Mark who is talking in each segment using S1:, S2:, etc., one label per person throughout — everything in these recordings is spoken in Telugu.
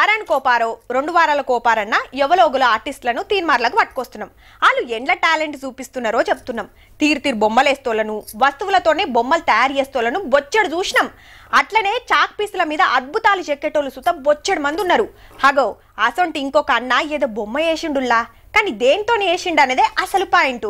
S1: వారానికి కోపారో రెండు వారాల కోపారన్న ఎవలోగుల ఆర్టిస్టులను తీన్మార్లకు పట్టుకొస్తున్నాం వాళ్ళు ఎండ్ల టాలెంట్ చూపిస్తున్నారో చెప్తున్నాం తీరు తీరు బొమ్మలేస్తోళ్లను వస్తువులతోనే బొమ్మలు తయారు చేస్తోళ్లను బొచ్చడు చూసినాం అట్లనే చాక్ పీసుల మీద అద్భుతాలు చెక్కేటోళ్ళు సుత బొచ్చడు మంది ఉన్నారు హగో అసొంటి ఇంకొక అన్న ఏదో బొమ్మ వేసిండుల్లా కానీ దేంతో వేసిండు అనేదే అసలు పాయింట్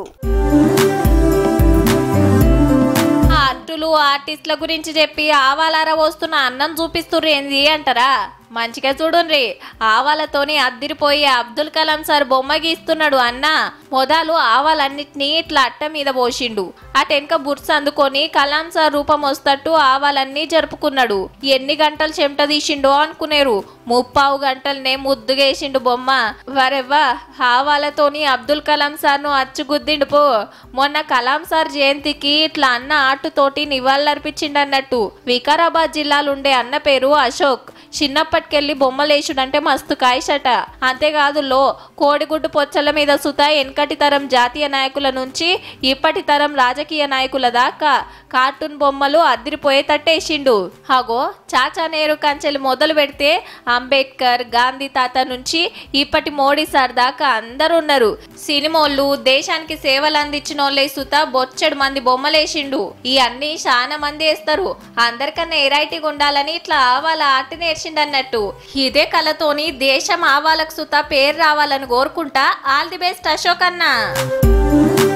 S2: ఆర్టులు ఆర్టిస్టుల గురించి చెప్పి ఆవాలారా వస్తున్న అన్నం చూపిస్తుర్రు ఏంది అంటారా మంచిగా చూడుండ్రి ఆవాలతోని అద్దిరిపోయి అబ్దుల్ కలాం సార్ బొమ్మ గీస్తున్నాడు అన్న మొదలు ఆవాలన్నిటినీ ఇట్లా అట్ట మీద పోసిండు అటెనక బుర్స్ అందుకొని కలాం సార్ రూపం వస్తట్టు ఆవాలన్నీ జరుపుకున్నాడు ఎన్ని గంటలు చెమట తీసిండో అనుకునేరు ముప్పావు గంటలనే ముద్దుగేసిండు బొమ్మ వరెవ్వా ఆవాలతోని అబ్దుల్ కలాం సార్ను అచ్చుగుద్దిండు పో మొన్న కలాం సార్ జయంతికి ఇట్లా అన్న ఆటుతోటి నివాళులర్పించిండు అన్నట్టు వికారాబాద్ జిల్లాలో ఉండే అన్న పేరు అశోక్ చిన్నప్పటికెళ్ళి బొమ్మలేసుడంటే మస్తు కాయిషట అంతేకాదు లో కోడిగుడ్డు పొచ్చల మీద సుత వెనకటి తరం జాతీయ నాయకుల నుంచి ఇప్పటి తరం రాజకీయ నాయకుల దాకా కార్టూన్ బొమ్మలు అదిరిపోయేటట్టేసిండు హాగో చాచా నేరు కంచెలు మొదలు పెడితే అంబేద్కర్ గాంధీ తాత నుంచి ఇప్పటి మోడీ సార్ దాకా అందరు ఉన్నారు సినిమోళ్ళు దేశానికి సేవలు అందించిన వాళ్ళే సుత బొచ్చడు మంది బొమ్మలేసిండు ఈ అన్ని చాలా మంది వేస్తారు అందరికన్నా ఎరైటీగా ఉండాలని ఇట్లా ఆవాల ఆర్ట్ నేర్చిండు అన్నట్టు ఇదే కళతోని దేశం ఆవాలకు సుత పేరు రావాలని కోరుకుంటా ఆల్ ది బెస్ట్ అశోక్ అన్న